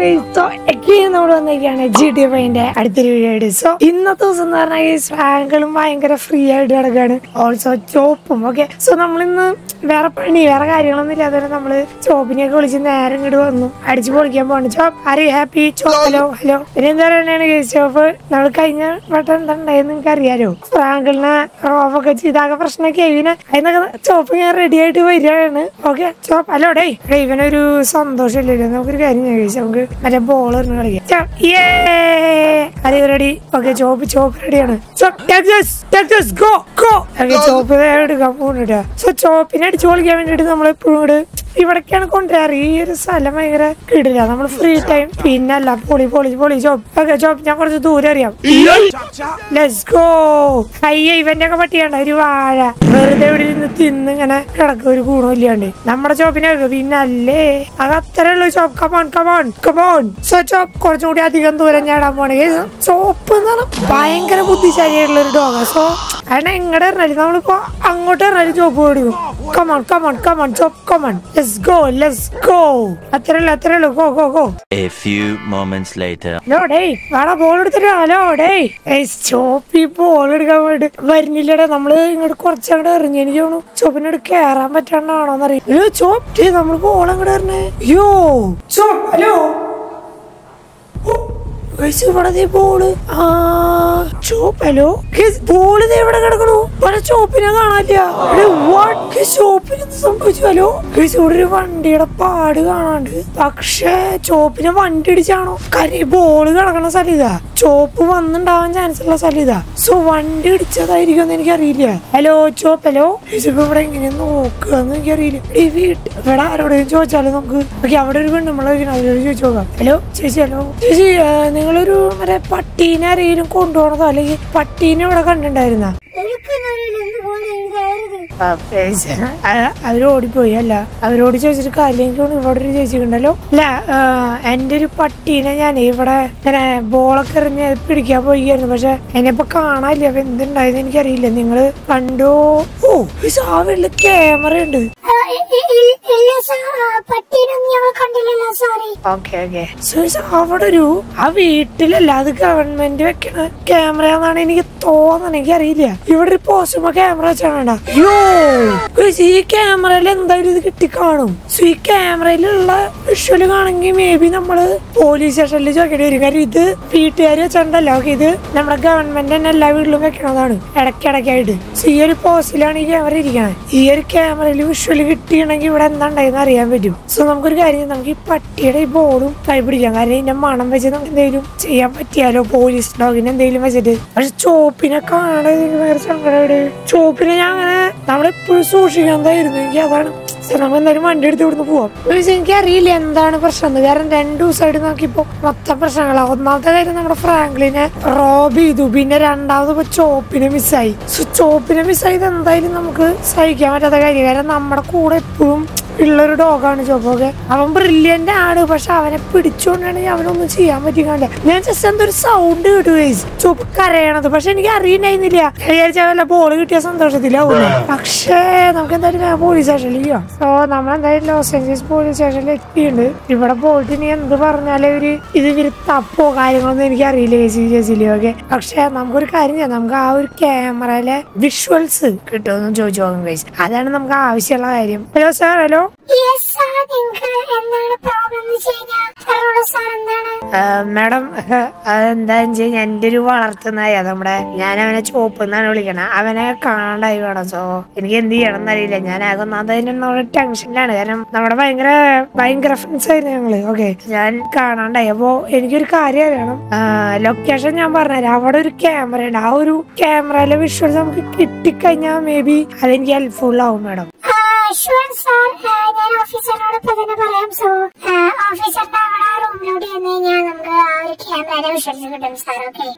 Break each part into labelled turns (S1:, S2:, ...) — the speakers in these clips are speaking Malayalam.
S1: സോ എക്കെയും നമ്മൾ വന്നിരിക്കുകയാണ് ജി ടി ഫൈന്റെ അടുത്തൊരു വീഡിയോ ആയിട്ട് സോ ഇന്നത്തെ ദിവസം എന്ന് പറഞ്ഞാൽ ഈ സ്വാങ്കളും ഭയങ്കര ഫ്രീ ആയിട്ട് കിടക്കാണ് ഓൾസോ ചോപ്പും ഓക്കെ സോ നമ്മളിന്ന് വേറെ പണി വേറെ കാര്യങ്ങളൊന്നും ഇല്ലാതെ നമ്മള് ചോപ്പിനെയൊക്കെ വിളിച്ച് നേരെ ഇങ്ങോട്ട് വന്നു അടിച്ചു പൊളിക്കാൻ പോകണം ചോപ്പ് ആര് ഹാപ്പി ചോപ്പ് ഹലോ ഹലോ പിന്നെ എന്താ പറയുകയാണ് ചോപ്പ് നമ്മൾ കഴിഞ്ഞ വട്ടം എന്താ ഉണ്ടായെന്ന് നിങ്ങൾക്ക് അറിയാലോ സ്വാങ്കിളിനെ റോബൊക്കെ ചെയ്താകെ പ്രശ്നമൊക്കെ ആയി പിന്നെ അതിനൊക്കെ ചോപ്പ് ഞാൻ റെഡി ആയിട്ട് വരികയാണ് ഓക്കെ ചോപ്പ് ഹലോ ഡേ ഡേ ഇവനൊരു സന്തോഷമില്ലല്ലോ നമുക്കൊരു കാര്യം ഞാൻ ചോദിച്ചാൽ നമുക്ക് മറ്റേ ബോൾ എറിഞ്ഞ് കളിക്കാം അരി റെഡി ഓക്കെ ചോപ്പ് ചോപ്പ് റെഡിയാണ് ഗോ ഗോ ഓക്കെ ചോപ്പ് എടുക്കാൻ പോകുന്നുണ്ട് സോ ചോപ്പിനെ അടിച്ചു പൊളിക്കാൻ വേണ്ടിട്ട് നമ്മൾ എപ്പോഴും ഇവിടെ ഇവിടേക്കാണ് കൊണ്ടുവരാറ് ഈ ഒരു സ്ഥലം ഭയങ്കര കിടില്ല നമ്മൾ ഫ്രീ ടൈം പിന്നല്ല പൊളി പൊളി പൊളി ചോപ്പ് ഓക്കെ ചോപ്പ് ഞാൻ കുറച്ച് ദൂരം അറിയാം ലെറ്റ്സ് ഗോ അയ്യ ഇവന്റെ ഒക്കെ പട്ടിയാണ്ട ഒരു വാഴ വെറുതെ ഇവിടെ നിന്ന് തിന്ന് ഇങ്ങനെ കിടക്കും ഒരു ഗുണമില്ലാണ്ട് നമ്മുടെ ചോപ്പിനെ പിന്നല്ലേ അത് അത്രേ ഉള്ളൂ Choppu come on come on come on so Choppu കുറച്ചും കൂടി അധികം ദൂരം ഞാടാൻ പോണേ ചോപ്പ് എന്ന് പറഞ്ഞാൽ ഭയങ്കര ബുദ്ധിശാലിയായിട്ടുള്ള ഒരു ഡോഗ സോ അതിനെ എങ്ങടെ എറിഞ്ഞാലും നമ്മളിപ്പോ അങ്ങോട്ട് എറിഞ്ഞാലും ചോപ്പ് കൊടുക്കും come on come on come on Choppu come on let's go let's go അത്രേ ഉള്ളൂ അത്രേ ഉള്ളൂ go go go
S2: A few moments later.
S1: Hello ഡേയ് വേടാ ബോൾ എടുത്തിട്ട് ഹലോ ഡേയ് ചോപ്പി ബോൾ എടുക്കാൻ വേണ്ടി വരുന്നില്ലടാ നമ്മള് ഇങ്ങോട്ട് കുറച്ചങ്ങോട്ട് എറിഞ്ഞു എനിക്ക് തോന്നുന്നു ചോപ്പിനോട് കേറാൻ പറ്റാണ്ടാണോന്ന് അറിയാം ചോപ്പ് നമ്മൾ ബോൾ അങ്ങോട്ട് എറിഞ്ഞേ യോ ചോപ്പ് ഹലോ ഗയ്സ്, ഇവിടെ ദേ ബോള് ആ ചോപ്പ് ഹലോ ഗയ്സ്, ബോള് ദേ ഇവിടെ കിടക്കണു ഇവിടെ ചോപ്പിനെ കാണാനില്ല എടേ, what? ഗയ്സ്, ചോപ്പിന് എന്ത് സംഭവിച്ചു ഹലോ ഗയ്സ്, ഇവിടെ ഒരു വണ്ടിയുടെ പാട് കാണാണ്ട് പക്ഷേ ചോപ്പിനെ വണ്ടി ഇടിച്ചാണോ കാര്യം ബോള് കിടക്കണ സ്ഥലം ഇതാ ചോപ്പ് വന്നുണ്ടാവാൻ ചാൻസ് ഉള്ള സ്ഥലം ഇതാ സോ വണ്ടി ഇടിച്ചതായിരിക്കും എന്ന് എനിക്കറിയില്ല ഹലോ ചോപ്പ് ഹലോ ഗയ്സ്, ഇപ്പൊ ഇവിടെ എങ്ങനെ നോക്കുക എന്ന് എനിക്കറിയില്ല ഈ വീട്ട് ഇവിടെ ആരോടെങ്കിലും ചോദിച്ചാലും നമുക്ക് ഓക്കെ അവിടെ ഒരു പെണ്ണുമ്പളെ അവരോട് ചോദിച്ചു നോക്കാം ഹലോ ചേച്ചി ഹലോ ചേച്ചി ആ, നിങ്ങളൊരു മറ്റേ പട്ടീനെ ആരെങ്കിലും കൊണ്ടുപോകണതോ അല്ലെങ്കിൽ പട്ടീനെ ഇവിടെ കണ്ടിട്ടുണ്ടായിരുന്ന അവര് ഓടിപ്പോയി അല്ല അവരോട് ചോദിച്ചിട്ട് കാര്യം ഇവിടെ ഒരു ചേച്ചി ഉണ്ടല്ലോ അല്ല ആ, എന്റെ ഒരു പട്ടീനെ ഞാൻ ഇവിടെ ഇങ്ങനെ ബോളൊക്കെ എറിഞ്ഞ് പിടിക്കാൻ പോയിരുന്നു പക്ഷെ എന്നെ ഇപ്പൊ കാണാനില്ല അപ്പൊ എന്തുണ്ടായെന്ന് എനിക്കറിയില്ല നിങ്ങള് കണ്ടോ ഓ ഈ ആ വീട്ടില് ക്യാമറ ഉണ്ട്
S3: പട്ടീനൊന്നും ഞങ്ങൾ കണ്ടില്ലല്ലോ സോറി
S1: ഓക്കെ ഓക്കെ അവിടെ ഒരു ആ വീട്ടിലല്ല അത് ഗവൺമെന്റ് വെക്കണ ക്യാമറ എന്നാണ് എനിക്ക് തോന്നണ എനിക്ക് അറിയില്ല ഇവിടെ ഒരു പോസ്റ്റുമ്പോ ക്യാമറ വെച്ചാണ് യോ guys, ഈ ക്യാമറയിൽ എന്തായാലും ഇത് കിട്ടി കാണും സോ ഈ ക്യാമറയിലുള്ള വിഷ്വല് കാണെങ്കിൽ മേ ബി നമ്മള് പോലീസ് സ്റ്റേഷനിൽ ചോദിക്കേണ്ടി വരും കാര്യം ഇത് വീട്ടുകാർ വെച്ചിട്ടുണ്ടല്ലോ ഓക്കെ ഇത് നമ്മുടെ ഗവൺമെന്റ് തന്നെ എല്ലാ വീട്ടിലും വെക്കണതാണ് ഇടയ്ക്കിടയ്ക്കായിട്ട് സോ ഈ ഒരു പോസ്റ്റിലാണ് ഈ ക്യാമറ ഇരിക്കുന്നത് ഈ ഒരു ക്യാമറയിൽ വിഷ്വല് കിട്ടിയിട്ടുണ്ടെങ്കിൽ ഇവിടെ എന്താ ഉണ്ടായെന്ന് അറിയാൻ പറ്റും സോ നമുക്കൊരു കാര്യം ചെയ്യാം. നമുക്ക് ഈ പട്ടിയുടെ ഈ ബോളും കൈ പിടിക്കാം കാരണം ഇതിന്റെ മണം വെച്ച് നമുക്ക് എന്തെങ്കിലും ചെയ്യാൻ പറ്റിയാലോ പോലീസ് ഡോഗിനെ എന്തെങ്കിലും വെച്ചിട്ട് പക്ഷെ ചോപ്പിനെ കാണാൻ എനിക്ക് വേറെ സങ്കടമായിട്ട് ചോപ്പിനെ ഞാൻ അങ്ങനെ നമ്മളെപ്പോഴും സൂക്ഷിക്കുന്നതായിരുന്നു എനിക്ക് അതാണ് സോ നമുക്ക് എന്തായാലും വണ്ടി എടുത്ത് ഇവിടുന്ന് പോവാം പക്ഷെ എനിക്ക് അറിയില്ല എന്താണ് പ്രശ്നം എന്ന് കാരണം രണ്ടു ദിവസമായിട്ട് നോക്കിയപ്പോ മൊത്തം പ്രശ്നങ്ങളാണ് ഒന്നാമത്തെ കാര്യം നമ്മുടെ ഫ്രാങ്ക്ലിനെ റോബ് ചെയ്തു പിന്നെ രണ്ടാമത് ഇപ്പൊ ചോപ്പിനെ മിസ്സായി സോ ചോപ്പിനെ മിസ്സായത് എന്തായാലും നമുക്ക് സഹിക്കാൻ പറ്റാത്ത കാര്യം കാരണം നമ്മുടെ കൂടെ എപ്പോഴും ഉള്ളൊരു ഡോഗാണ് ചോപ്പൊക്കെ അവൻ ബ്രില്യന്റ് ആണ് പക്ഷെ അവനെ പിടിച്ചോണ്ടാണെങ്കിൽ അവനൊന്നും ചെയ്യാൻ പറ്റിക്കാണ്ട് ഞാൻ ജസ്റ്റ് എന്തൊരു സൗണ്ട് കേട്ടു ഗൈസ് ചോപ്പ് കരയണത് പക്ഷെ എനിക്ക് അറിയണ്ടായിരുന്നില്ല വിചാരിച്ച വല്ല ബോൾ കിട്ടിയ സന്തോഷത്തിലാവൂല പക്ഷേ നമുക്ക് എന്തായാലും ഞാൻ പോലീസ് സ്റ്റേഷനിൽ ചെയ്യാം സോ നമ്മൾ എന്തായാലും ലോസ് ഏഞ്ചൽസ് പോലീസ് സ്റ്റേഷനിൽ എത്തിയിട്ടുണ്ട് ഇവിടെ പോയിട്ട് ഇനി എന്ത് പറഞ്ഞാലും ഇവര് ഇത് ഇവര് തപ്പോ കാര്യങ്ങളൊന്നും എനിക്ക് അറിയില്ല ചേച്ചി ചേച്ചിയില്ലേ ഓക്കെ പക്ഷെ നമുക്കൊരു കാര്യം ചെയ്യാം നമുക്ക് ആ ഒരു ക്യാമറയിലെ വിഷ്വൽസ് കിട്ടുമെന്ന് ചോദിച്ചു നോക്കാം ഗൈസ് അതാണ് നമുക്ക് ആവശ്യമുള്ള കാര്യം hello sir hello
S3: yes sir നിങ്ങൾക്ക് എന്താണ് പ്രോബ്ലം എന്ന് വെച്ച് കഴിഞ്ഞാൽ പറയണോ സാർ എന്താണ്
S1: മാഡം അതെന്താന്ന് വെച്ച് കഴിഞ്ഞാൽ എന്റെ ഒരു വളർത്തുന്നായ നമ്മുടെ ഞാൻ അവനെ ചോപ്പ് എന്നാണ് വിളിക്കണത് അവനെ കാണാണ്ടായി വേണം സോ എനിക്ക് എന്ത് ചെയ്യണം എന്നറിയില്ല ഞാൻ ആകെ ഒന്നാമതിന് നമ്മുടെ ടെൻഷനിലാണ് കാരണം നമ്മുടെ ഭയങ്കര ഭയങ്കര ഫ്രണ്ട്സ് ആയിരുന്നു ഞങ്ങള് ഓക്കെ ഞാൻ കാണാണ്ടായി അപ്പോ എനിക്കൊരു കാര്യം അറിയണം ലൊക്കേഷൻ ഞാൻ പറഞ്ഞുതരാം അവിടെ ഒരു ക്യാമറ ഉണ്ട് ആ ഒരു ക്യാമറയിലെ വിഷ്വൽസ് നമുക്ക് കിട്ടിക്കഴിഞ്ഞാൽ മേ ബി അതെനിക്ക് ഹെൽപ്ഫുൾ ആവും മാഡം
S3: ഷുവർ സാർ ഞാൻ ഓഫീസറിനോട് ഇപ്പൊ തന്നെ പറയാം സോ ഓഫീസറിന്റെ അവിടെ റൂമിലോട്ട് ചെന്ന് കഴിഞ്ഞാൽ നമുക്ക് ആ ഒരു ക്യാമറയുടെ വിഷ്വൽസ് കിട്ടും സാർ ഓക്കെ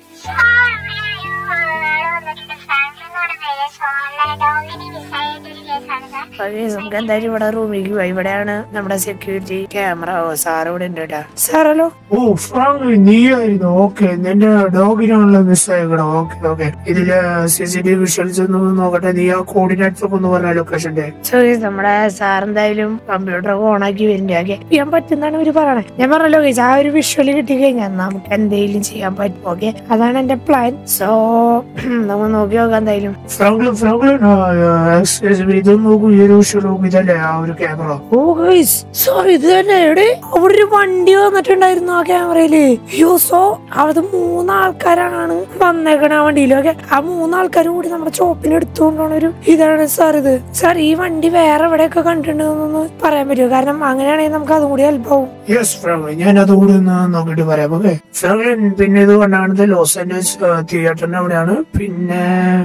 S3: ഡോഗിനെ മിസ്സായ ഒരു കേസാണ് സാർ
S1: ഓക്കെ നമുക്ക് എന്തായാലും ഇവിടെ റൂമിലേക്ക് പോയി ഇവിടെയാണ് നമ്മുടെ സെക്യൂരിറ്റി ക്യാമറ ഓ സാർ ഇവിടെ ഉണ്ട് കേട്ടാ സാറല്ലോ
S4: ഓ ഫ്രാങ്ക് നീയായിരുന്നു ഓക്കെ നിന്റെ ഡോഗിനാണല്ലോ മിസ് ആയിക്കണം ഓക്കെ ഓക്കെ ഇതില് C C T V visuals ഒന്ന് നോക്കട്ടെ നീ ആ കോർഡിനേറ്റ്സ് ഒക്കെ ഒന്ന് പറഞ്ഞ ലൊക്കേഷന്റെ
S1: സോ നമ്മുടെ സാർ എന്തായാലും കമ്പ്യൂട്ടർ ഓൺ ആക്കി വരുന്നുണ്ട് ഓക്കെ ചെയ്യാൻ പറ്റുന്നതാണ് ഇവര് പറയണത് ഞാൻ പറഞ്ഞല്ലോ guys, ആ ഒരു വിഷ്വല് കിട്ടി കഴിഞ്ഞാൽ നമുക്ക് എന്തെങ്കിലും ചെയ്യാൻ പറ്റും ഓക്കെ അതാണ് എന്റെ പ്ലാൻ സോ നമുക്ക് നോക്കി നോക്കാം എന്തായാലും
S4: ഫ്രാങ്ക്ലിൻ ഫ്രാങ്ക്ലിൻ എക്സ്ക്യൂസ് മീ ഇതൊന്ന് നോക്കൂ ഈ ഒരു വിഷ്വൽ നോക്കൂ ഇതല്ലേ ആ ഒരു ക്യാമറ
S1: ഓ ഗൈസ് സോറി ഇത് തന്നെ എവിടെ അവിടെ ഒരു വണ്ടി വന്നിട്ടുണ്ടായിരുന്നു ആ ക്യാമറയില് അയ്യോ സോ അത് മൂന്നാൾക്കാരാണ് വന്നേക്കണ ആ വണ്ടിയിൽ ഓക്കെ ആ മൂന്നാൾക്കാരും കൂടി നമ്മുടെ ചോപ്പിന് എടുത്തുകൊണ്ടാണ് ഒരു ഇതാണ് സാർ ഇത് സാർ ഈ വണ്ടി വേറെ എവിടെയൊക്കെ കണ്ടിട്ടുണ്ടെന്നൊന്ന് പറയാൻ പറ്റുമോ കാരണം അങ്ങനെയാണെങ്കിൽ നമുക്ക് അതും കൂടി ഹെൽപ്പ് ആവും
S4: യെസ് ഫ്രാങ്ക്ലിൻ ഞാൻ അതുകൂടി ഒന്ന് നോക്കിയിട്ട് പറയാം ഓക്കെ ഫ്രാങ്ക്ലിൻ പിന്നെ ഇത് കണ്ടാണത് ലോസ് ആൻഡേഴ്സ് തിയേറ്ററിന്റെ അവിടെയാണ് പിന്നെ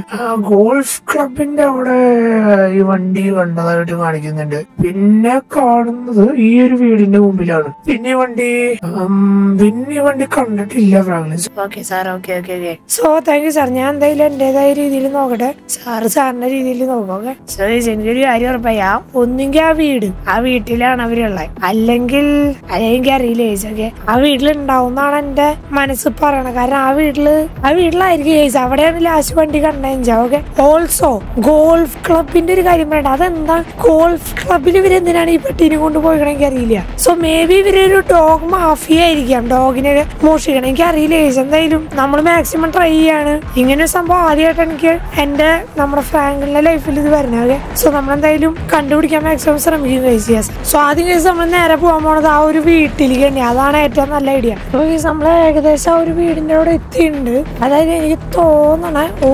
S4: ഗോൾഫ് ക്ലബിന്റെ അവിടെ ഈ വണ്ടി കണ്ടതായിട്ട് കാണിക്കുന്നുണ്ട് പിന്നെ കാണുന്നത് ഈ ഒരു വീടിന്റെ മുമ്പിലാണ് പിന്നെ ഈ വണ്ടി ഉം, പിന്നെ ഈ വണ്ടി കണ്ടിട്ടില്ല Franklin
S1: okay sir okay okay okay so thank you sir ഞാൻ എന്തായാലും എന്റേതായ രീതിയിൽ നോക്കട്ടെ സാറ് സാറിന്റെ രീതിയിൽ നോക്കാം ഓക്കെ സോ എനിക്കൊരു കാര്യം ഉറപ്പായി ആ ഒന്നെങ്കിൽ ആ വീട് ആ വീട്ടിലാണ് അവരുള്ളത് അല്ലെങ്കിൽ അല്ലെങ്കിൽ അറിയില്ല ചേച്ചി ഓക്കെ ആ വീട്ടിലുണ്ടാവുന്നാണ് എന്റെ മനസ്സ് പറയണത് കാരണം ആ വീട്ടില് ആ വീട്ടിലായിരിക്കും ചേച്ചി അവിടെയാണ് ലാസ്റ്റ് വണ്ടി കണ്ടെഞ്ചാ ഓക്കെ ഓൾസോ ഗോൾഫ് ക്ലബിന്റെ ഒരു കാര്യം വേണ്ട അതെന്താ ഗോൾഫ് ക്ലബിൽ ഇവരെന്തിനാണ് ഈ പെട്ടീനെ കൊണ്ടുപോയിക്കണ എനിക്ക് അറിയില്ല സോ മേ ബി ഇവരൊരു ഡോഗ് മാഫിയ ആയിരിക്കാം ഡോഗിനെ മോഷിക്കണം എനിക്ക് അറിയില്ല ചേച്ചി എന്തായാലും നമ്മൾ മാക്സിമം ട്രൈ ചെയ്യാണ് ഇങ്ങനെ ഒരു സംഭവം ആദ്യമായിട്ട് എനിക്ക് എന്റെ നമ്മുടെ ഫ്രാങ്കിളിന്റെ ലൈഫിൽ ഇത് വരുന്നത് സോ നമ്മളെന്തായാലും കണ്ടുപിടിക്കാൻ മാക്സിമം ശ്രമിക്കും കഴിച്ചു സോ ആദ്യം കേസ് നമ്മൾ നേരെ പോകാൻ പോണത് ആ ഒരു വീട്ടിലേക്ക് തന്നെ അതാണ് ഏറ്റവും നല്ല ഐഡിയ നമ്മൾ ഏകദേശം ആ ഒരു വീടിന്റെ അവിടെ എത്തിയിട്ടുണ്ട് അതായത് എനിക്ക് തോന്നണേ ഓ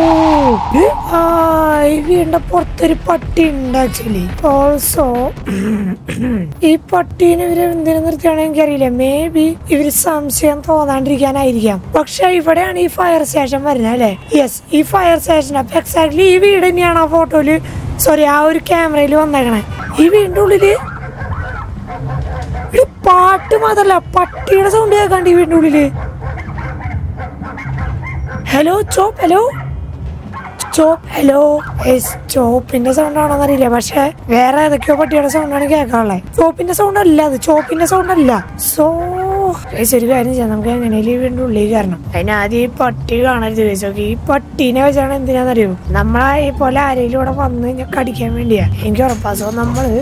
S1: ഏ, ആ ഈ വീടിന്റെ പുറത്തൊരു പട്ടി ഉണ്ട് ആക്ച്വലി ഓൾസോ ഈ പട്ടീനെ ഇവര് എന്തിനു നിർത്തിയാണെന്ന് എനിക്കറിയില്ല മേ ബി ഇവര് സംശയം തോന്നാണ്ടിരിക്കാനായിരിക്കാം പക്ഷെ ഇവിടെയാണ് ഈ ഫയർ സ്റ്റേഷൻ വരുന്നത് അല്ലെ യെസ് ഈ ഫയർ സ്റ്റേഷൻ അപ്പൊ എക്സാക്ട്ലി ഈ വീട് തന്നെയാണ് ആ ഫോട്ടോയില് സോറി ആ ഒരു ക്യാമറയിൽ വന്നേക്കണേ ഈ വീടിന്റെ ഉള്ളില് ഇവിടെ പാട്ട് മാത്രല്ല പട്ടിയുടെ സൗണ്ട് കേൾക്കാണ്ട് ഈ വീടിന്റെ ഉള്ളില് hello Choppu hello Choppu hello ചോപ്പിന്റെ സൗണ്ട് ആണോന്ന് അറിയില്ല പക്ഷെ വേറെ ഏതൊക്കെയോ പട്ടിയുടെ സൗണ്ടാണ് കേൾക്കാനുള്ളത് ചോപ്പിന്റെ സൗണ്ട് അല്ല അത് ചോപ്പിന്റെ സൗണ്ട് അല്ല സോ ഒരു കാര്യം ചെയ്യാം നമുക്ക് എങ്ങനെയും വീണ്ടും ഉള്ളിൽ കയറണം അതിന് ആദ്യം ഈ പട്ടി കാണരുത് ചോദിച്ചു ഈ പട്ടീനെ വെച്ചാണ് എന്തിനാന്നറിയോ നമ്മളെ ഈ പോലെ ആരെങ്കിലും ഇവിടെ വന്ന് കഴിഞ്ഞാൽ കടിക്കാൻ വേണ്ടിയാ എനിക്ക് ഉറപ്പാ സോ നമ്മള്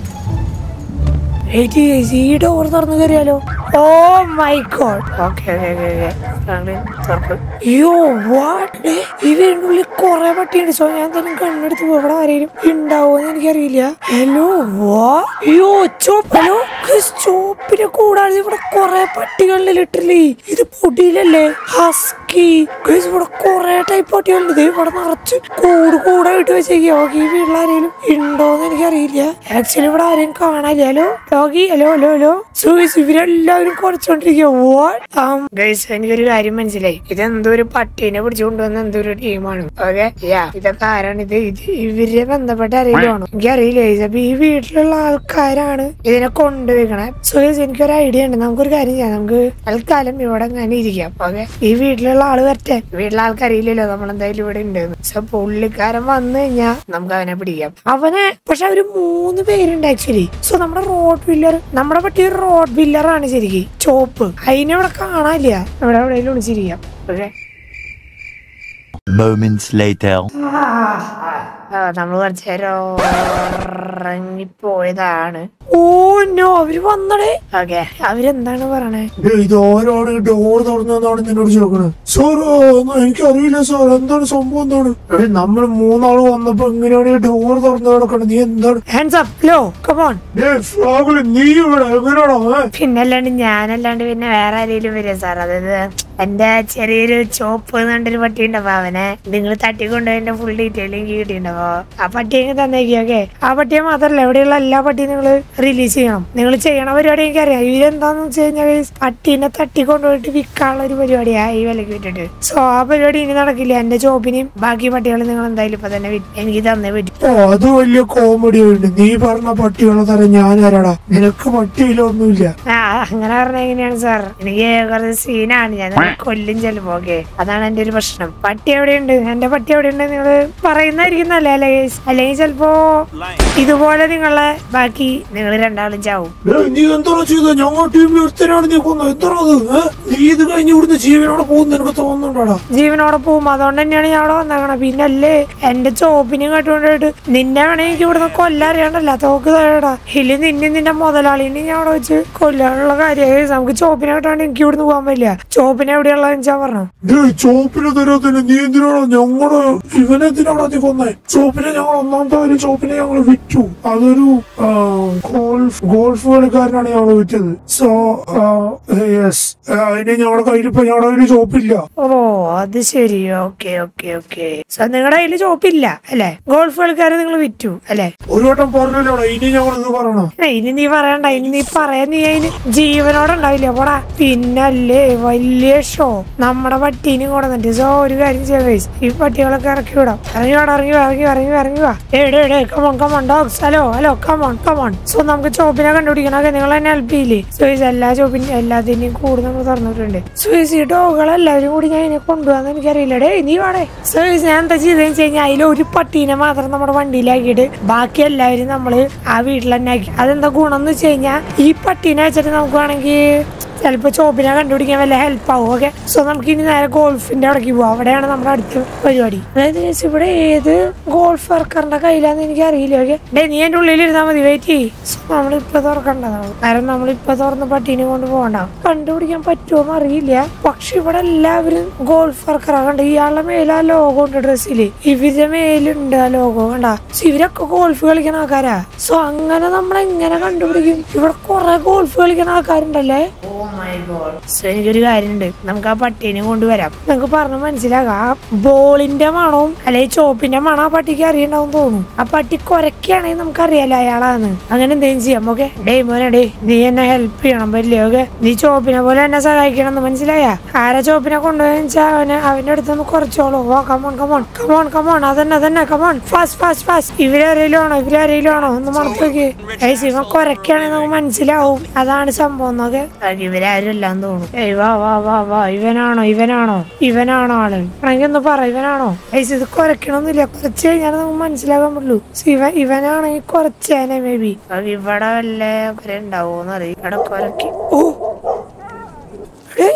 S1: ഏയ് ചേച്ചി, ഈ ഡോർ തുറന്നു കയറിയാലോ oh my god okay okay okay okay അയ്യോ വാട്ട് ഈ വീടിന്റെ ഉള്ളിൽ കുറെ പട്ടിയുണ്ട് സോ ഞാൻ തന്നെ കണ്ണെടുത്ത് പോകും ഇവിടെ ആരെങ്കിലും ഉണ്ടാവോന്ന് എനിക്കറിയില്ല ഹലോ വാ അയ്യോ ചോപ്പ് ഹലോ ചോപ്പിനെ കൂടാതെ ഇവിടെ കുറെ പട്ടികളുണ്ട് ലിറ്ററലി ഇത് പൊടിയിലല്ലേ ഹസ്കി ഗയ്സ്, ഇവിടെ കുറെ ടൈപ്പ് പട്ടികളുണ്ട് ദേ ഇവിടെ നിറച്ച് കൂട് കൂടായിട്ട് വെച്ചേക്കോ ഈ വീട്ടിൽ ആരെങ്കിലും ഉണ്ടോന്ന് എനിക്കറിയില്ല ആക്ച്വലി ഇവിടെ ആരെയും കാണാനില്ല hello doggy hello hello hello സൂയിസ് ഇവരെല്ലാവരും കുറച്ചോണ്ടിരിക്കുക ഗൈസ് എനിക്കൊരു കാര്യം മനസ്സിലായി ഇതെന്തോ ഒരു പട്ടീനെ പിടിച്ചു കൊണ്ടുവന്ന എന്തോ ഒരു ടീമാണ് ഓക്കെ യാ ഇതൊക്കെ ആരാണ് ഇത് ഇത് ഇവരെ ബന്ധപ്പെട്ട ആരെങ്കിലും ആണോ എനിക്കറിയില്ല ഗൈസ് അപ്പൊ ഈ വീട്ടിലുള്ള ആൾക്കാരാണ് ഇതിനെ കൊണ്ടുപോയിക്കണേ സോ ഗൈസ് എനിക്കൊരു ഐഡിയ ഉണ്ട് നമുക്കൊരു കാര്യം ചെയ്യാം നമുക്ക് തൽക്കാലം ഇവിടെ അങ്ങനെ ഇരിക്കാം ഓക്കെ ഈ വീട്ടിലുള്ള ആള് വരട്ടെ വീട്ടിലെ ആൾക്കറിയില്ലല്ലോ നമ്മൾ എന്തായാലും ഇവിടെ ഉണ്ട് സോ പുള്ളിക്കാരൻ വന്നു കഴിഞ്ഞാൽ നമുക്ക് അവനെ പിടിക്കാം അവനെ പക്ഷെ അവര് മൂന്ന് പേരുണ്ട് ആക്ച്വലി സോ നമ്മുടെ റോഡ് വില്ലർ നമ്മുടെ പറ്റി ഒരു റോഡ് വില്ലറാണ് ശരിക്കും ചോപ്പ് അതിനെ ഇവിടെ കാണാനില്ല ഇവിടെ എവിടെയെങ്കിലും വിളിച്ചിരിക്കാം ഓക്കെ
S2: Moments later.
S1: നമ്മൾ കുറച്ചു നേരം ഇറങ്ങിപ്പോയതാണ് ഓ നോ അവര് വന്നടേ ഓക്കെ അവരെന്താണ് പറയണേ
S4: ഡേയ്, ഇത് ഓരോട് ഡോർ തുറന്നാണ് നിന്നോട് ചോദിക്കണത് സാറോ എനിക്കറിയില്ല സാർ എന്താണ് സംഭവം എന്താണ് എടീ, നമ്മൾ മൂന്നാള് വന്നപ്പോ എങ്ങനെയാണ് ഈ ഡോർ തുറന്നു കിടക്കണത് നീ എന്താണ്
S1: ഹാൻഡ്സ് അപ്പ് ലോ കമോൺ
S4: ഡേയ്, ഫ്രാങ്കിള്, നീ ഇവിടെ എങ്ങനെയാണോ ഏ?
S1: പിന്നല്ലാണ്ട് ഞാനല്ലാണ്ട് പിന്നെ വേറെ ആരെങ്കിലും വരും സാർ അതായത് എന്റെ ചെറിയൊരു ചോപ്പ് എന്നൊരു പട്ടി ഉണ്ടപ്പോ അവനെ നിങ്ങൾ തട്ടിക്കൊണ്ടുപോയതിന്റെ ഫുൾ ഡീറ്റെയിൽ എനിക്ക് കിട്ടിയിട്ടുണ്ടപ്പോ ആ പട്ടിയെ തന്നേക്കി ഓക്കെ ആ പട്ടിയെ മാത്രല്ല ഇവിടെയുള്ള എല്ലാ പട്ടിയും നിങ്ങൾ റിലീസ് ചെയ്യണം നിങ്ങൾ ചെയ്യണ പരിപാടി എനിക്കറിയാം ഇവരെന്താന്ന് വെച്ച് കഴിഞ്ഞാൽ guys, പട്ടീനെ തട്ടി കൊണ്ടുപോയിട്ട് വിൽക്കാനുള്ള ഒരു പരിപാടിയാണ് ഈ വിലക്ക് വിട്ടിട്ട് സോ ആ പരിപാടി ഇനി നടക്കില്ല എന്റെ ജോബിനെയും ബാക്കി പട്ടികളും നിങ്ങൾ എന്തായാലും ഇപ്പൊ തന്നെ വിറ്റ് എനിക്ക് തന്നേ പറ്റും
S4: ഓ അത് വലിയ കോമഡി ഉണ്ട് നീ പറഞ്ഞ പട്ടികളെ തരം ഞാൻ ആരാടാ നിനക്ക് പട്ടിയിലൊന്നുമില്ല
S1: ആ അങ്ങനെ പറഞ്ഞ എങ്ങനെയാണ് സാർ എനിക്ക് കുറച്ച് സീനാണ് ഞാൻ നിങ്ങളെ കൊല്ലും ചെല്ലുമ്പോ ഓക്കെ അതാണ് എന്റെ ഒരു പ്രശ്നം പട്ടി എവിടെയുണ്ട് എന്റെ പട്ടി എവിടെയുണ്ട് നിങ്ങൾ പറയുന്നതായിരിക്കും നല്ല അല്ലേ guys? അല്ലെങ്കിൽ ചിലപ്പോ ഇതുപോലെ നിങ്ങളെ ബാക്കി നിങ്ങൾ രണ്ടാളും ചാവും
S4: ഏയ്, നീ എന്താ ചെയ്തത് ഞങ്ങൾ ടീമിൽ ഒരുത്തനാണ് നീ കൊന്നത് എന്താ അത് ഏ? നീ ഇത് കഴിഞ്ഞ് ഇവിടുന്ന് ജീവനോടെ പോകുന്ന എനിക്ക് തോന്നുന്നുണ്ടോടാ
S1: ജീവനോടെ പോകും അതുകൊണ്ട് തന്നെയാണ് ഞാൻ അവിടെ വന്നേക്കണത് പിന്നെ അല്ലേ എന്റെ ചോപ്പിനും കേട്ടുകൊണ്ടിട്ട് നിന്നെ വേണമെങ്കിൽ എനിക്ക് ഇവിടുന്ന് കൊല്ലറിയണ്ടല്ല തോക്ക് തേടാ ഇല്ല നിന്നെ നിന്റെ മുതലാളിനെ ഞാൻ അവിടെ വെച്ച് കൊല്ലാനുള്ള കാര്യമായി നമുക്ക് ചോപ്പിനെ കേട്ടാണ്ട് എനിക്ക് ഇവിടുന്ന് പോകാൻ പറ്റില്ല ചോപ്പിനെ എവിടെയുള്ളതെന്ന് വെച്ചാ പറഞ്ഞു
S4: ഡേയ് ചോപ്പിനെ തരാത്തിന് നീ എന്തിനാണോ ഞങ്ങള് ഇവനെന്തിനാണോ നീ കൊന്നേ ചോപ്പിനെ ഞങ്ങൾ ഒന്നാമത്തെ കാര്യം ചോപ്പിനെ ഞങ്ങൾ വിറ്റു അതൊരു ആ, ഗോൾഫ് ഗോൾഫ് കളിക്കാരനാണ് ഞങ്ങൾ വിറ്റത് സോ യെസ് അതിന് ഞങ്ങളുടെ കയ്യിൽ ഇപ്പൊ ഞങ്ങളുടെ കയ്യിൽ ചോപ്പില്ല
S1: ഓ അത് ശരി ഓക്കെ ഓക്കെ ഓക്കെ സോ നിങ്ങളുടെ കയ്യിൽ ചോപ്പില്ല അല്ലെ ഗോൾഫ് കളിക്കാരെ നിങ്ങൾ വിറ്റു അല്ലെ
S4: ഒരു വട്ടം പറഞ്ഞല്ലോടാ ഇനി ഞങ്ങൾ ഇത് പറയണം
S1: ഇനി നീ പറയണ്ട ഇനി നീ പറയാൻ നീ അതിന് ജീവനോടെ ഉണ്ടാവില്ല പോടാ പിന്നല്ലേ വലിയ ഷോ നമ്മുടെ പട്ടീനും കൂടെ നിന്നിട്ട് സോ ഒരു കാര്യം ചെയ്യാം guys. ഈ പട്ടികളൊക്കെ ഇറക്കി വിടാം ഇറങ്ങി വാടാ ഇറങ്ങി വാ ഇറങ്ങി വാ, ഇറങ്ങി വാ, ഇറങ്ങി വാ എടേ എടേ come on come on dogs hello hello come on come on so നമുക്ക് ചോപ്പിനെ കണ്ടുപിടിക്കണമൊക്കെ നിങ്ങൾ എന്നെ ഹെൽപ്പ് ചെയ്യില്ലേ സോ എല്ലാ ചോപ്പിനും എല്ലാത്തിന്റെയും കൂടെ നമ്മൾ തുറന്നിട്ടുണ്ട് സോ ഈ ഡോഗുകളെല്ലാവരും കൂടി ഞാൻ ഇതിനെ കൊണ്ടുപോകാന്ന് എനിക്കറിയില്ല ഡേ നീ വാടേ സോ ഞാൻ എന്താ ചെയ്തതെന്ന് വെച്ച് കഴിഞ്ഞാൽ അതിൽ ഒരു പട്ടീനെ മാത്രം നമ്മുടെ വണ്ടിയിലാക്കിയിട്ട് ബാക്കി എല്ലാവരും നമ്മള് ആ വീട്ടിൽ തന്നെ ആക്കി അതെന്താ ഗുണം എന്ന് വെച്ച് കഴിഞ്ഞാൽ ഈ പട്ടീനെ വെച്ചിട്ട് നമുക്ക് വേണമെങ്കിൽ ചിലപ്പോൾ ചോപ്പിനെ കണ്ടുപിടിക്കാൻ വല്ല ഹെൽപ്പ് ആവും ഓക്കെ സോ നമുക്ക് ഇനി നേരെ ഗോൾഫിന്റെ അവിടേക്ക് പോവാം അവിടെയാണ് നമ്മുടെ അടുത്ത പരിപാടി അതായത് guys, ഇവിടെ ഏത് ഗോൾഫ് വർക്കറിന്റെ കയ്യിലാന്ന് എനിക്ക് അറിയില്ല ഓക്കെ ഡേ നീ എന്റെ ഉള്ളിൽ ഇരുന്നാൽ മതി വെയിറ്റ് ചെയ്യ് സോ നമ്മളിപ്പോ തുറക്കണ്ടതാണ് കാരണം നമ്മളിപ്പോ തുറന്ന് പട്ടീനെ കൊണ്ട് പോകണ്ട കണ്ടുപിടിക്കാൻ പറ്റുമോ അറിയില്ല പക്ഷെ ഇവിടെ എല്ലാവരും ഗോൾഫ് വർക്കറാ കണ്ട ഇയാളുടെ മേലെ ആ ലോഗോ ഉണ്ട് ഡ്രസ്സില് ഇവരുടെ മേലുണ്ട് ആ ലോഗോ കണ്ട സോ ഇവരൊക്കെ ഗോൾഫ് കളിക്കുന്ന ആൾക്കാരാ സോ അങ്ങനെ നമ്മൾ എങ്ങനെ കണ്ടുപിടിക്കും ഇവിടെ കുറെ ഗോൾഫ് കളിക്കുന്ന ആൾക്കാരുണ്ടല്ലേ സോ എനിക്കൊരു കാര്യമുണ്ട് നമുക്ക് ആ പട്ടീനെ കൊണ്ടുവരാം നമുക്ക് പറഞ്ഞ് മനസ്സിലാക്കാം ആ ബോളിന്റെ മണവും അല്ലെങ്കിൽ ചോപ്പിന്റെ മണം ആ പട്ടിക്ക് അറിയണ്ടാവും തോന്നുന്നു ആ പട്ടി കൊരക്കുകയാണെങ്കിൽ നമുക്ക് അറിയാലോ അയാളാന്ന് അങ്ങനെ എന്തെങ്കിലും ചെയ്യാം ഓക്കെ ഡേ മോനെ ഡേ നീ എന്നെ ഹെൽപ്പ് ചെയ്യണം പറ്റില്ലേ ഓക്കെ നീ ചോപ്പിനെ പോലെ എന്നെ സഹായിക്കണം എന്ന് മനസ്സിലായ ആരാ ചോപ്പിനെ കൊണ്ടുപോയെന്ന് വെച്ചാൽ അവന് അവന്റെ അടുത്ത് നിന്ന് കുറച്ചോളൂ ഓ കമോൺ കമോൺ കമോൺ കമോൺ അതന്നെ അതന്നെ കമോൺ ഫാസ്റ്റ് ഫാസ്റ്റ് ഫാസ്റ്റ് ഇവരാരെങ്കിലും ആണോ ഇവരാരെങ്കിലും ആണോ ഒന്ന് മണത്തോക്ക് ഏയ് ഇവൻ കൊരക്കുകയാണെങ്കിൽ നമുക്ക് മനസ്സിലാവും അതാണ് സംഭവം എന്നൊക്കെ ഇവരാരും എല്ലാം തോന്നും ഏയ് വാ വാ വാ വാ ഇവനാണോ ഇവനാണോ ഇവനാണോ ആള് ആണെങ്കിൽ ഒന്ന് പറ ഇവനാണോ ഏയ് ഇത് കുറയ്ക്കണമെന്നില്ല കുറച്ച് കഴിഞ്ഞാൽ നമുക്ക് മനസ്സിലാക്കാൻ പറ്റുള്ളൂ So ഇവൻ ഇവനാണെങ്കിൽ കുറച്ചേനെ മേ ബി ഇവിടെ വല്ല കുറെ ഉണ്ടാവോന്ന് അറിയാം ഇവിടെ കുറയ്ക്ക് ഓ ഏയ്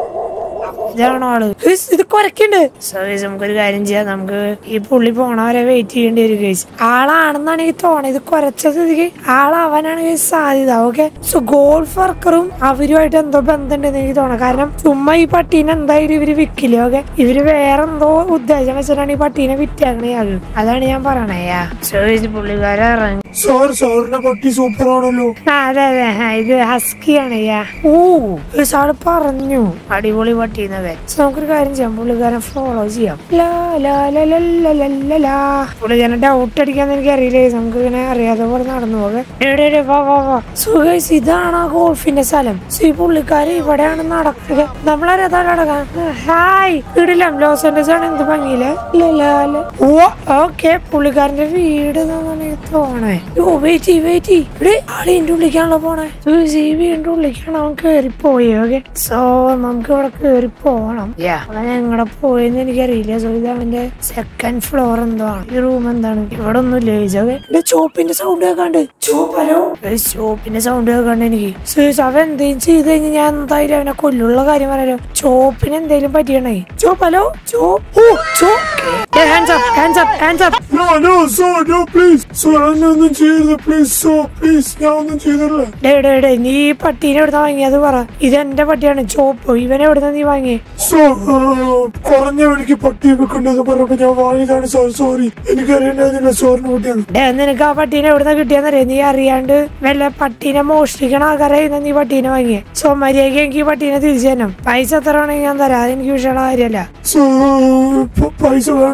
S1: ഇതാണോ ആള് ഗയ്സ്, ഇത് കുറയ്ക്കുണ്ട് സോ ഗയ്സ്, നമുക്കൊരു കാര്യം ചെയ്യാം നമുക്ക് ഈ പുള്ളി പോണവരെ വെയിറ്റ് ചെയ്യേണ്ടി വരും ഗൈസ് ആളാണെന്നാണ് എനിക്ക് തോന്നുന്നത് ഇത് കുറച്ച സ്ഥിതിക്ക് ആളാവാനാണ് ഗയ്സ് സാധ്യത ഓക്കെ സോ ഗോൾഫ് വർക്കറും അവരുമായിട്ട് എന്തോ ബന്ധമുണ്ടെന്ന് എനിക്ക് തോന്നുന്നു കാരണം ചുമ്മാ ഈ പട്ടീനെ എന്തായാലും ഇവര് വിൽക്കില്ല ഓക്കെ ഇവര് വേറെ എന്തോ ഉദ്ദേശം വെച്ചിട്ടാണ് ഈ പട്ടീനെ വിറ്റാക്കണേ അത് അതാണ് ഞാൻ പറയണേ സോ ഗയ്സ്, പുള്ളിക്കാരൻ ഇറങ്ങി
S4: സാർ സാറിന്റെ പട്ടി സൂപ്പർ ആണല്ലോ
S1: ആ, അതെ അതെ ആ, ഇത് ഹസ്കിയാണ് യാ ഓ ഒരു സാറ് പറഞ്ഞു അടിപൊളി പട്ടിന്നൊക്കെ So, നമുക്കൊരു കാര്യം ചെയ്യാം പുള്ളിക്കാരൻ ഫോളോ ചെയ്യാം ലാ, ലാ, ലാ, ലാ, ലാ, ലാ, ലാ, ലാ. പുള്ളിക്കാരൻ ഡൗട്ട് അടിക്കാന്ന് എനിക്ക് അറിയില്ലേ നമുക്ക് ഇങ്ങനെ അറിയാതെ പോലെ നടന്നു പോകെ എവിടെ എവിടെ വാ വാ വാ സുഖേസ് ഇതാണ് ആ ഗോൾഫിന്റെ സ്ഥലം സോ ഈ പുള്ളിക്കാരൻ ഇവിടെയാണ് നടക്കുക നമ്മളറിയാതെ നടക്കാൻ ഹായ് വീടില്ല ലോസ് ആൻഡേഴ്സ് ആണ് എന്ത് ഭംഗിയില്ലേ ഓ ഓക്കെ പുള്ളിക്കാരന്റെ വീട് എന്നാണ് എനിക്ക് തോന്നണേ ഓ വെയിറ്റ് വെയിറ്റ് ഇവിടെ ആളെ എന്റെ ഉള്ളിക്കാണല്ലോ പോണേ ഈ വീടിന്റെ ഉള്ളിക്കാണ് അവൻ കേറിപ്പോയി ഓക്കെ സോ നമുക്ക് ഇവിടെ കേറി പോണം അവൻ എങ്ങടെ പോയെന്ന് എനിക്കറിയില്ല സോ ഇത് അവന്റെ സെക്കൻഡ് ഫ്ലോർ എന്തോ ആണ് ഈ റൂം എന്താണ് ഇവിടെ ഒന്നും ഇല്ല ഓക്കെ ചോപ്പിന്റെ സൗണ്ട് കേൾക്കാണ്ട് ചോപ്പ് ഹലോ ചോപ്പിന്റെ സൗണ്ട് കേൾക്കാണ്ട് എനിക്ക് സീസ് അവൻ എന്തെങ്കിലും ചെയ്ത് കഴിഞ്ഞാൽ ഞാൻ എന്തായാലും അവനെ കൊല്ലുള്ള കാര്യം പറയാലോ ചോപ്പിന് എന്തെങ്കിലും പറ്റിയണേ ചോപ്പ് ഹലോ ചോപ്പ് ഓ ചോപ്പ് hands up hands up hands up
S4: No, no, sir, no, please. Sir, എന്നെ ഒന്നും ചെയ്യരുത് പ്ലീസ് സോ പ്ലീസ് ഞാൻ ഒന്നും ചെയ്തില്ല
S1: ഡേ ഡേ ഡേ നീ ഈ പട്ടീനെ എവിടുന്ന വാങ്ങിയത് പറ ഇത് എന്റെ പട്ടിയാണ് ചോപ്പ് ഇവനെ എവിടുന്ന നീ വാങ്ങി
S4: സോ കുറഞ്ഞ വഴിക്ക് പട്ടിയെ വെക്കണ്ടെന്ന് പറഞ്ഞപ്പോ ഞാൻ വാങ്ങിയതാണ് സാർ സോറി എനിക്കറിയണ്ടായിരുന്നില്ല സാറിന് പട്ടിയാണ്
S1: ഡേ നിനക്ക് ആ പട്ടീനെ എവിടുന്ന കിട്ടിയെന്നറിയാം നീ അറിയാണ്ട് വല്ല പട്ടീനെ മോഷ്ടിക്കണ ആൾക്കാരെ നീ പട്ടീനെ വാങ്ങിയേ സോ മര്യാദയ്ക്ക് എനിക്ക് ഈ പട്ടീനെ തിരിച്ചു തരണം പൈസ എത്ര വേണമെങ്കിൽ ഞാൻ തരാം അതെനിക്ക് വിഷയമുള്ള കാര്യമല്ല
S4: സോ പൈസ വേണ്ട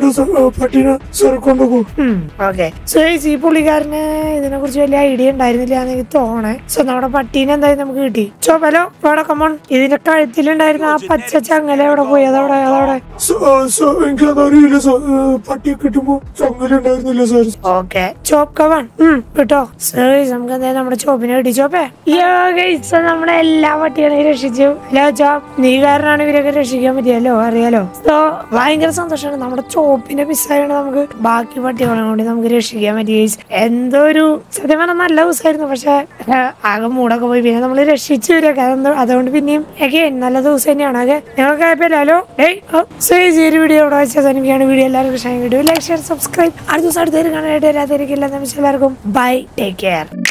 S4: വിട്ടു സർ ആ, പട്ടീനെ സാർ കൊണ്ടുപോകും
S1: ഓക്കെ സോ ഈ പുള്ളിക്കാരന് ഇതിനെ കുറിച്ച് വലിയ ഐഡിയ ഉണ്ടായിരുന്നില്ല എന്ന് എനിക്ക് തോന്നണേ സോ നമ്മുടെ പട്ടീനെ എന്തായാലും നമുക്ക് കിട്ടി ചോപ്പലോ ഇവിടെ കമോൺ ഇതിന്റെ കഴുത്തിലുണ്ടായിരുന്ന ആ പച്ച ചങ്ങല എവിടെ പോയി അതവിടെ അതവിടെ
S4: എനിക്കത് അറിയില്ല സാർ ആ, പട്ടിയെ കിട്ടുമ്പോ ചങ്ങലുണ്ടായിരുന്നില്ല സാർ
S1: ഓക്കെ ചോപ്പ് കവൺ കിട്ടോ സോ നമുക്ക് എന്തായാലും നമ്മുടെ ചോപ്പിനെ കിട്ടി ചോപ്പേ യോ ഗൈസ് നമ്മുടെ എല്ലാ പട്ടികളെയും രക്ഷിച്ചു അല്ലോ ചോപ്പ് നീ കാരണമാണ് ഇവരൊക്കെ രക്ഷിക്കാൻ പറ്റിയല്ലോ അറിയാലോ സോ ഭയങ്കര സന്തോഷമാണ് നമ്മുടെ ചോപ്പിന്റെ മിസ്സായാണ് നമുക്ക് ബാക്കി പട്ടികളെ കൊണ്ട് നമുക്ക് രക്ഷിക്കാൻ പറ്റി ഗൈസ് എന്തോ ഒരു സത്യം പറഞ്ഞാൽ നല്ല ദിവസമായിരുന്നു പക്ഷെ ഏഹ്, ആകെ മൂടൊക്കെ പോയി പിന്നെ നമ്മൾ രക്ഷിച്ചു വരൊക്കെ അതെന്തോ അതുകൊണ്ട് പിന്നെയും ഒക്കെ നല്ല ദിവസം തന്നെയാണ് അതെ നിങ്ങൾക്ക് കുഴപ്പമില്ലല്ലോ ഏയ് സോ ഈ ഒരു വീഡിയോ ഇവിടെ വെച്ചാൽ എനിക്കാണ് വീഡിയോ എല്ലാവർക്കും ഇഷ്ടമായി വീഡിയോ ലൈക്ക് ഷെയർ സബ്സ്ക്രൈബ് അടുത്ത ദിവസം അടുത്തൊരു കാണാനായിട്ട് വരാതിരിക്കില്ല എല്ലാവർക്കും ബൈ ടേക്ക് കെയർ